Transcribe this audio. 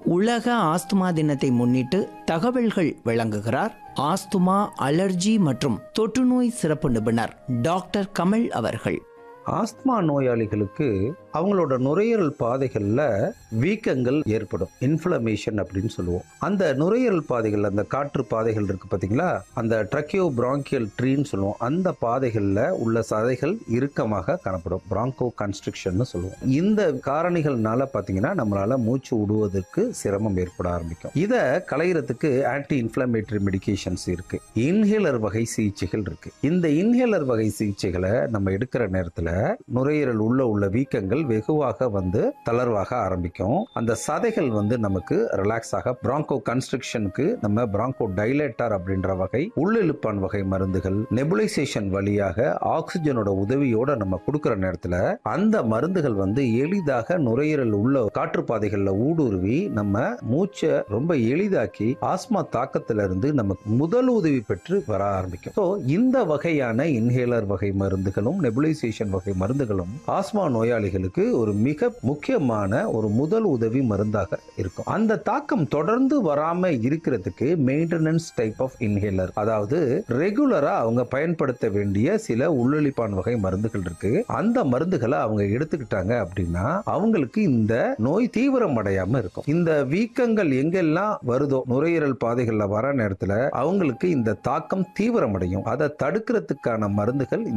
உலக ஆஸ்துமா தினத்தை முன்னிட்டு தகவல்கள் வழங்குகிறார் ஆஸ்துமா அலர்ஜி மற்றும் தொற்றுநோய் சிறப்பு நிபுணர் டாக்டர் கமல் அவர்கள் ஆஸ்துமா நோயாளிகளுக்கு அவங்களோட நுரையீரல் பாதைகளில் வீக்கங்கள் ஏற்படும் இன்ஃப்ளமேஷன் அப்படின்னு சொல்லுவோம் அந்த நுரையீரல் பாதைகள் அந்த காற்று பாதைகள் இருக்கு பார்த்தீங்களா அந்த ட்ரக்கியோ பிராங்கியல் ட்ரீன்னு சொல்லுவோம் அந்த பாதைகளில் உள்ள சதைகள் இறுக்கமாக காணப்படும் பிராங்கோ கன்ஸ்ட்ரக்ஷன் சொல்லுவோம் இந்த காரணிகள்னால பார்த்தீங்கன்னா நம்மளால மூச்சு விடுவதற்கு சிரமம் ஏற்பட ஆரம்பிக்கும் இதை களையிறதுக்கு ஆன்டி இன்ஃப்ளமேட்டரி மெடிகேஷன்ஸ் இருக்கு இன்ஹேலர் வகை சிகிச்சைகள் இருக்கு இந்த இன்ஹேலர் வகை சிகிச்சைகளை நம்ம எடுக்கிற நேரத்தில் நுரையீரல் உள்ள உள்ள வீக்கங்கள் வெகுவாக வந்து தளர்வாக ஆரம்பிக்கும் அந்த சதைகள் வந்து நமக்கு ரிலாக்ஸ் ஆக பிராங்கோ கன்ஸ்ட்ரக்ஷனுக்கு நம்ம பிராங்கோ டைலேட்டர் அப்படின்ற வகை உள்ளிழுப்பான் வகை மருந்துகள் நெபுலைசேஷன் வழியாக ஆக்சிஜனோட உதவியோட நம்ம கொடுக்கிற நேரத்தில் அந்த மருந்துகள் வந்து எளிதாக நுரையீரல் உள்ள காற்றுப்பாதைகளில் ஊடுருவி நம்ம மூச்சை ரொம்ப எளிதாக்கி ஆஸ்மா தாக்கத்துல இருந்து நமக்கு முதல் உதவி பெற்று வர ஆரம்பிக்கும் ஸோ இந்த வகையான இன்ஹேலர் வகை மருந்துகளும் நெபுலைசேஷன் வகை மருந்துகளும் ஆஸ்மா நோயாளிகளுக்கு ஒரு மிக முக்கியமான ஒரு முதல் உதவி மருந்தாக இருக்கும் அந்த தாக்கம் தொடர்ந்து வராம இருக்கிறதுக்கு மெயின்டெனன்ஸ் டைப் ஆஃப் இன்ஹேலர் அதாவது ரெகுலரா அவங்க பயன்படுத்த வேண்டிய சில உள்ளொலிப்பான் வகை மருந்துகள் இருக்கு அந்த மருந்துகளை அவங்க எடுத்துக்கிட்டாங்க அப்படின்னா அவங்களுக்கு இந்த நோய் தீவிரம் அடையாம இருக்கும் இந்த வீக்கங்கள் எங்கெல்லாம் வருதோ நுரையீரல் பாதைகள்ல வர நேரத்துல அவங்களுக்கு இந்த தாக்கம் தீவிரமடையும் அதை தடுக்கிறதுக்கான மருந்துகள்